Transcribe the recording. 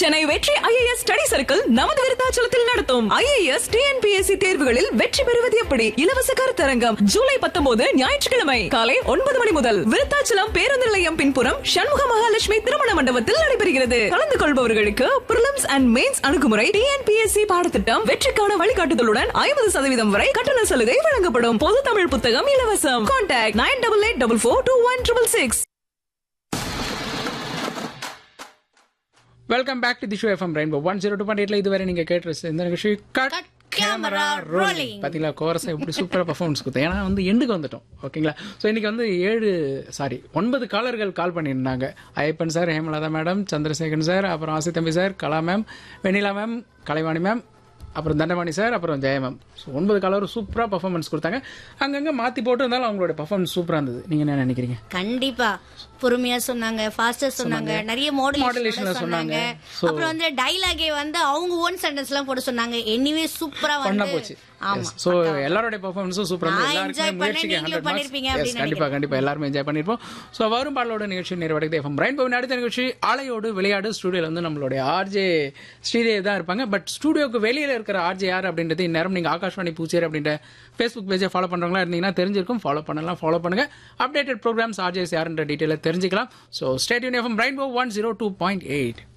சென்னை வெற்றி IAS study circle நமது விருத்தாச்சலத்தில் நடத்தும் ஐஏஎஸ் டிஎன்பிஎஸ்சி தேர்வுகளில் வெற்றி பெறுவது எப்படி இலவச கருத்தரங்கம் ஜூலை பத்தொன்பது ஞாயிற்றுக்கிழமை காலை ஒன்பது மணி முதல் விருத்தாச்சலம் பேருந்து நிலையம் பின்புறம் சண்முக மகாலட்சுமி திருமண மண்டபத்தில் நடைபெறுகிறது கலந்து கொள்பவர்களுக்கு பிரிலிம்ஸ் அண்ட் மெயின்ஸ் அணுகுமுறை டிஎன்பிஎஸ்சி பாடத்திட்டம் வெற்றிக்கான வழிகாட்டுதலுடன் ஐம்பது சதவீதம் வரை கட்டண சலுகை வழங்கப்படும் பொது தமிழ் புத்தகம் இலவசம் contact nine double eight double four two one triple six welcome back to the show FM rainbow one zero two point எயிட்ல இதுவரை நீங்க கேட்டு இந்த நிகழ்ச்சி cut Cut camera camera rolling rolling. பார்த்தீங்களா கோரஸை எப்படி சூப்பராக பர்ஃபார்மன்ஸ் கொடுத்தேன் ஏன்னா வந்து எண்டுக்கு வந்துட்டோம் ஓகேங்களா ஸோ இன்னைக்கு வந்து ஏழு சாரி ஒன்பது காலர்கள் கால் பண்ணியிருந்தாங்க Ayyappan sir Hemalatha madam Chandrasekaran sir அப்புறம் ஆசி தம்பி sir Kala ma'am Vennila ma'am Kalaivani ma'am அப்புறம் தண்டபாணி சார் அப்புறம் ஜெய மேம் ஸோ ஒன்பது காலரும் சூப்பராக பர்ஃபார்மன்ஸ் கொடுத்தாங்க அங்கங்கே மாற்றி போட்டு இருந்தாலும் அவங்களோட பர்ஃபார்மன்ஸ் சூப்பராக இருந்தது நீங்கள் என்ன நினைக்கிறீங்க கண்டிப்பா பொறுமையா சொன்னாங்க ஃபாஸ்டா சொன்னாங்க நிறைய மாடலேஷன் Modulationல சொன்னாங்க சொன்னாங்க. So- அப்புறம் வந்து டைலாகே வந்து அவங்க ஓன் சென்டென்ஸ் எல்லாம் போட சொன்னாங்க எனிவே சூப்பரா பண்ண வந்து போச்சு ஆமா ஸோ எல்லாரோட பெர்ஃபார்மன்ஸும் சூப்பராக நான் எல்லாருக்குமே enjoy பண்ணேன், முயற்சிக்கு நீங்களும் ஹண்ட்ரட் பண்ணிருப்பீங்க மார்க்ஸ் அப்படின்னு கண்டிப்பா கண்டிப்பா எல்லாருமே என்ஜாய் பண்ணிருப்போம் ஸோ வரும் பாடலோட நிகழ்ச்சி நிறைவடைக்குது எஃப்எம் பிரைன் பவன் அடுத்த நிகழ்ச்சி ஆலையோடு விளையாடு ஸ்டுடியோல வந்து நம்மளுடைய ஆர்ஜே ஸ்ரீதேவ் தான் இருப்பாங்க பட் ஸ்டுடியோக்கு வெளியில இருக்கிற ஆர்ஜே யார் அப்படின்றது இந்நேரம் நீங்க ஆகாஷ்வாணி பூச்சேரி அப்படின்ற ஃபேஸ்புக் பேஜை ஃபாலோ பண்றவங்களா இருந்தீங்கன்னா தெரிஞ்சிருக்கும் ஃபாலோ பண்ணலாம் ஃபாலோ பண்ணுங்க அப்டேட்டட் ப்ரோக்ராம்ஸ் ஆர்ஜேஸ் யாருன்ற டீட்டெயில தெரிஞ்சுக்கலாம் ஸோ ஸ்டேட் யூனிஃபார்ம் பிரைன் போ one zero two point eight